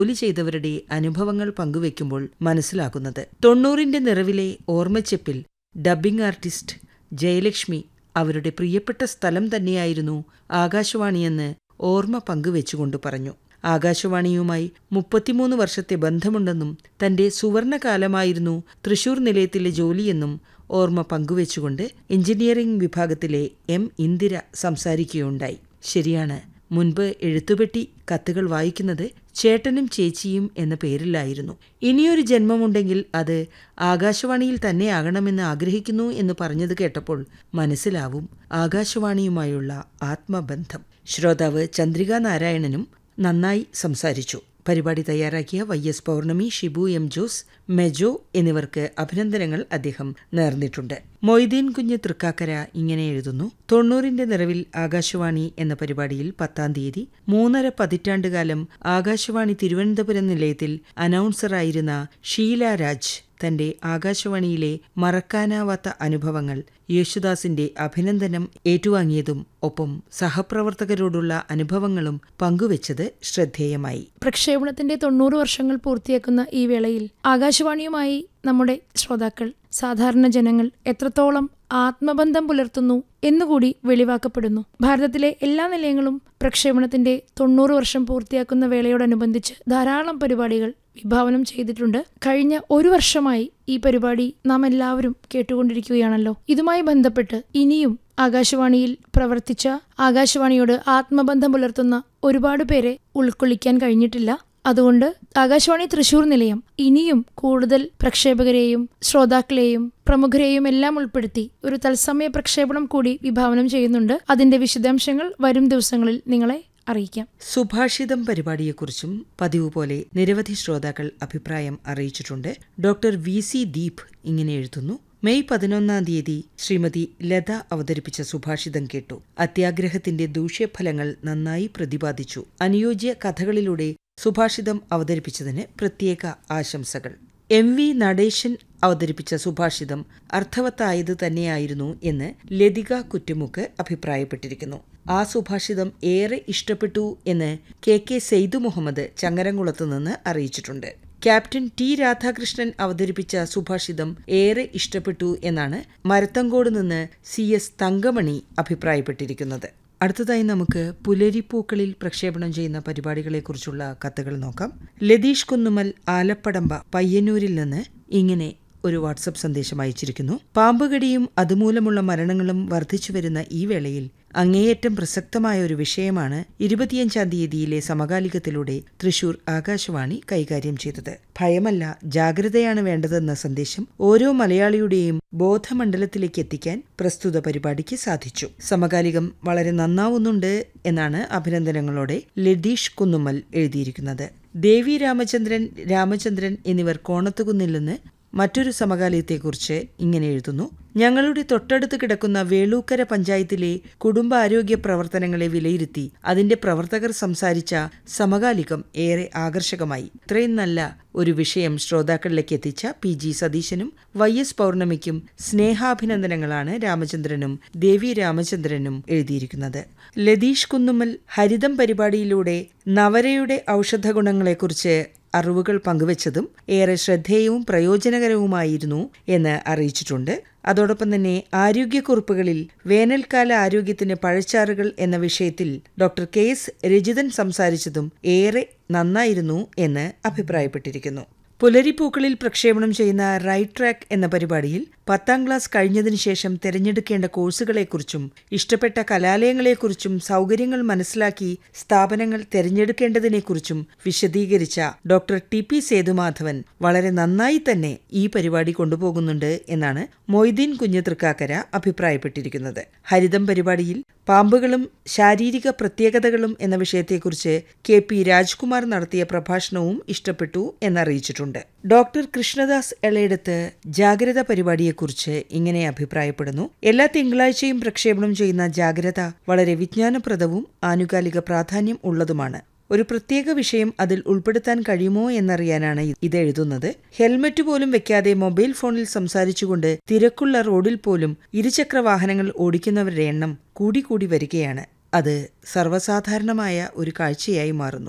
ജോലി ചെയ്തവരുടെ അനുഭവങ്ങൾ പങ്കുവെക്കുമ്പോൾ മനസ്സിലാകുന്നത് തൊണ്ണൂറിന്റെ നിറവിലെ ഓർമ്മച്ചെപ്പിൽ ഡബ്ബിംഗ് ആർട്ടിസ്റ്റ് ജയലക്ഷ്മി അവരുടെ പ്രിയപ്പെട്ട സ്ഥലം തന്നെയായിരുന്നു ആകാശവാണിയെന്ന് ഓർമ്മ പങ്കുവെച്ചുകൊണ്ട് പറഞ്ഞു ആകാശവാണിയുമായി മുപ്പത്തിമൂന്ന് വർഷത്തെ ബന്ധമുണ്ടെന്നും തന്റെ സുവർണകാലമായിരുന്നു തൃശൂർ നിലയത്തിലെ ജോലിയെന്നും ഓർമ്മ പങ്കുവെച്ചുകൊണ്ട് എഞ്ചിനീയറിംഗ് വിഭാഗത്തിലെ എം ഇന്ദിര സംസാരിക്കുകയുണ്ടായി ശരിയാണ് മുൻപ് എഴുത്തുപെട്ടി കത്തുകൾ വായിക്കുന്നത് ചേട്ടനും ചേച്ചിയും എന്ന പേരിലായിരുന്നു ഇനിയൊരു ജന്മമുണ്ടെങ്കിൽ അത് ആകാശവാണിയിൽ തന്നെ ആകണമെന്ന് ആഗ്രഹിക്കുന്നു എന്ന് പറഞ്ഞത് കേട്ടപ്പോൾ മനസ്സിലാവും ആകാശവാണിയുമായുള്ള ആത്മബന്ധം ശ്രോതാവ് ചന്ദ്രിക നാരായണനും നന്നായി സംസാരിച്ചു പരിപാടി തയ്യാറാക്കിയ Y S Pournami Shibu M Jose Mejo എന്നിവർക്ക് അഭിനന്ദനങ്ങൾ അദ്ദേഹം നേർന്നിട്ടുണ്ട് മൊയ്തീൻ കുഞ്ഞ് തൃക്കാക്കര ഇങ്ങനെ എഴുതുന്നു തൊണ്ണൂറിന്റെ നിറവിൽ ആകാശവാണി എന്ന പരിപാടിയിൽ പത്താം തീയതി മൂന്നര പതിറ്റാണ്ടുകാലം ആകാശവാണി തിരുവനന്തപുരം നിലയത്തിൽ അനൗൺസറായിരുന്ന ഷീല രാജ് തന്റെ ആകാശവാണിയിലെ മറക്കാനാവാത്ത അനുഭവങ്ങൾ യേശുദാസിന്റെ അഭിനന്ദനം ഏറ്റുവാങ്ങിയതും ഒപ്പം സഹപ്രവർത്തകരോടുള്ള അനുഭവങ്ങളും പങ്കുവച്ചത് ശ്രദ്ധേയമായി പ്രക്ഷേപണത്തിന്റെ തൊണ്ണൂറ് വർഷങ്ങൾ പൂർത്തിയാക്കുന്ന ഈ വേളയിൽ ആകാശവാണിയുമായി നമ്മുടെ ശ്രോതാക്കൾ സാധാരണ ജനങ്ങൾ എത്രത്തോളം ആത്മബന്ധം പുലർത്തുന്നു എന്നുകൂടി വെളിവാക്കപ്പെടുന്നു ഭാരതത്തിലെ എല്ലാ നിലയങ്ങളും പ്രക്ഷേപണത്തിന്റെ തൊണ്ണൂറ് വർഷം പൂർത്തിയാക്കുന്ന വേളയോടനുബന്ധിച്ച് ധാരാളം പരിപാടികൾ വിഭാവനം ചെയ്തിട്ടുണ്ട് കഴിഞ്ഞ ഒരു വർഷമായി ഈ പരിപാടി നാം എല്ലാവരും കേട്ടുകൊണ്ടിരിക്കുകയാണല്ലോ ഇതുമായി ബന്ധപ്പെട്ട് ഇനിയും ആകാശവാണിയിൽ പ്രവർത്തിച്ച ആകാശവാണിയോട് ആത്മബന്ധം പുലർത്തുന്ന ഒരുപാട് പേരെ ഉൾക്കൊള്ളിക്കാൻ കഴിഞ്ഞിട്ടില്ല അതുകൊണ്ട് ആകാശവാണി തൃശൂർ നിലയം ഇനിയും കൂടുതൽ പ്രക്ഷേപകരെയും ശ്രോതാക്കളെയും പ്രമുഖരെയും എല്ലാം ഉൾപ്പെടുത്തി ഒരു തത്സമയ പ്രക്ഷേപണം കൂടി വിഭാവനം ചെയ്യുന്നുണ്ട് അതിന്റെ വിശദാംശങ്ങൾ വരും ദിവസങ്ങളിൽ നിങ്ങളെ അറിയിക്കാം സുഭാഷിതം പരിപാടിയെക്കുറിച്ചും പതിവ് പോലെ നിരവധി ശ്രോതാക്കൾ അഭിപ്രായം അറിയിച്ചിട്ടുണ്ട് ഡോക്ടർ വി സി ദീപ് ഇങ്ങനെ എഴുതുന്നു മെയ് പതിനൊന്നാം തീയതി ശ്രീമതി ലത അവതരിപ്പിച്ച സുഭാഷിതം കേട്ടു അത്യാഗ്രഹത്തിന്റെ ദൂഷ്യഫലങ്ങൾ നന്നായി പ്രതിപാദിച്ചു അനുയോജ്യ കഥകളിലൂടെ സുഭാഷിതം അവതരിപ്പിച്ചതിന് പ്രത്യേക ആശംസകൾ എം വി നടേശൻ അവതരിപ്പിച്ച സുഭാഷിതം അർത്ഥവത്തായത് തന്നെയായിരുന്നു എന്ന് ലതിക കുറ്റുമുക്ക് അഭിപ്രായപ്പെട്ടിരിക്കുന്നു ആ സുഭാഷിതം ഏറെ ഇഷ്ടപ്പെട്ടു എന്ന് കെ കെ സെയ്ദു മുഹമ്മദ് ചങ്ങരംകുളത്ത് നിന്ന് അറിയിച്ചിട്ടുണ്ട് ക്യാപ്റ്റൻ ടി രാധാകൃഷ്ണൻ അവതരിപ്പിച്ച സുഭാഷിതം ഏറെ ഇഷ്ടപ്പെട്ടു എന്നാണ് മരത്തങ്കോട് നിന്ന് സി എസ് തങ്കമണി അഭിപ്രായപ്പെട്ടിരിക്കുന്നത് അടുത്തതായി നമുക്ക് പുലരിപ്പൂക്കളിൽ പ്രക്ഷേപണം ചെയ്യുന്ന പരിപാടികളെക്കുറിച്ചുള്ള കത്തുകൾ നോക്കാം ലതീഷ് കുന്നുമൽ ആലപ്പടമ്പ പയ്യന്നൂരിൽ നിന്ന് ഇങ്ങനെ ഒരു വാട്സപ്പ് സന്ദേശം അയച്ചിരിക്കുന്നു പാമ്പുകടിയും അതുമൂലമുള്ള മരണങ്ങളും വർദ്ധിച്ചു വരുന്ന ഈ വേളയിൽ അങ്ങേയറ്റം പ്രസക്തമായ ഒരു വിഷയമാണ് ഇരുപത്തിയഞ്ചാം തീയതിയിലെ സമകാലികത്തിലൂടെ തൃശൂർ ആകാശവാണി കൈകാര്യം ചെയ്തത് ഭയമല്ല ജാഗ്രതയാണ് വേണ്ടതെന്ന സന്ദേശം ഓരോ മലയാളിയുടെയും ബോധമണ്ഡലത്തിലേക്ക് എത്തിക്കാൻ പ്രസ്തുത പരിപാടിക്ക് സാധിച്ചു സമകാലികം വളരെ നന്നാവുന്നുണ്ട് എന്നാണ് അഭിനന്ദനങ്ങളോടെ ലതീഷ് കുന്നുമ്മൽ എഴുതിയിരിക്കുന്നത് ദേവി രാമചന്ദ്രൻ രാമചന്ദ്രൻ എന്നിവർ കോണത്തുകുന്നിൽ നിന്ന് മറ്റൊരു സമകാലയത്തെക്കുറിച്ച് ഇങ്ങനെ എഴുതുന്നു ഞങ്ങളുടെ തൊട്ടടുത്ത് കിടക്കുന്ന വേളൂക്കര പഞ്ചായത്തിലെ കുടുംബാരോഗ്യ പ്രവർത്തനങ്ങളെ വിലയിരുത്തി അതിന്റെ പ്രവർത്തകർ സംസാരിച്ച സമകാലികം ഏറെ ആകർഷകമായി ഇത്രയും നല്ല ഒരു വിഷയം ശ്രോതാക്കളിലേക്ക് എത്തിച്ച പി ജി സതീശനും വൈ എസ് പൗർണമിക്കും സ്നേഹാഭിനന്ദനങ്ങളാണ് രാമചന്ദ്രനും ദേവി രാമചന്ദ്രനും എഴുതിയിരിക്കുന്നത് ലതീഷ് കുന്നുമ്മൽ ഹരിതം പരിപാടിയിലൂടെ നവരയുടെ ഔഷധ ഗുണങ്ങളെക്കുറിച്ച് അറിവുകൾ പങ്കുവച്ചതും ഏറെ ശ്രദ്ധേയവും പ്രയോജനകരവുമായിരുന്നു എന്ന് അറിയിച്ചിട്ടുണ്ട് അതോടൊപ്പം തന്നെ ആരോഗ്യക്കുറിപ്പുകളിൽ വേനൽക്കാല ആരോഗ്യത്തിന് പഴച്ചാറുകൾ എന്ന വിഷയത്തിൽ ഡോക്ടർ കെ എസ് രജിതൻ സംസാരിച്ചതും ഏറെ നന്നായിരുന്നു എന്ന് അഭിപ്രായപ്പെട്ടിരിക്കുന്നു പുലരിപ്പൂക്കളിൽ പ്രക്ഷേപണം ചെയ്യുന്ന റൈറ്റ് ട്രാക്ക് എന്ന പരിപാടിയിൽ പത്താം ക്ലാസ് കഴിഞ്ഞതിനു ശേഷം തിരഞ്ഞെടുക്കേണ്ട കോഴ്സുകളെക്കുറിച്ചും ഇഷ്ടപ്പെട്ട കലാലയങ്ങളെക്കുറിച്ചും സൗകര്യങ്ങൾ മനസ്സിലാക്കി സ്ഥാപനങ്ങൾ തിരഞ്ഞെടുക്കേണ്ടതിനെക്കുറിച്ചും വിശദീകരിച്ച ഡോക്ടർ ടി പി സേതുമാധവൻ വളരെ നന്നായി തന്നെ ഈ പരിപാടി കൊണ്ടുപോകുന്നുണ്ട് എന്നാണ് മൊയ്തീൻ കുഞ്ഞ് തൃക്കാക്കര അഭിപ്രായപ്പെട്ടിരിക്കുന്നത് ഹരിതം പരിപാടിയിൽ പാമ്പുകളും ശാരീരിക പ്രത്യേകതകളും എന്ന വിഷയത്തെക്കുറിച്ച് കെ പി രാജ്കുമാർ നടത്തിയ പ്രഭാഷണവും ഇഷ്ടപ്പെട്ടു എന്നറിയിച്ചിട്ടുണ്ട് ഡോക്ടർ കൃഷ്ണദാസ് എളയെടുത്ത് ജാഗ്രത പരിപാടിയെക്കുറിച്ച് ഇങ്ങനെ അഭിപ്രായപ്പെടുന്നു എല്ലാ തിങ്കളാഴ്ചയും പ്രക്ഷേപണം ചെയ്യുന്ന ജാഗ്രത വളരെ വിജ്ഞാനപ്രദവും ആനുകാലിക പ്രാധാന്യം ഉള്ളതുമാണ് ഒരു പ്രത്യേക വിഷയം അതിൽ ഉൾപ്പെടുത്താൻ കഴിയുമോ എന്നറിയാനാണ് ഇത് എഴുതുന്നത് ഹെൽമറ്റ് പോലും വെക്കാതെ മൊബൈൽ ഫോണിൽ സംസാരിച്ചുകൊണ്ട് തിരക്കുള്ള റോഡിൽ പോലും ഇരുചക്ര വാഹനങ്ങൾ ഓടിക്കുന്നവരുടെ എണ്ണം കൂടിക്കൂടി വരികയാണ് അത് സർവ്വസാധാരണമായ ഒരു കാഴ്ചയായി മാറുന്നു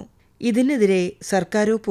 ഇതിനെതിരെ സർക്കാരോ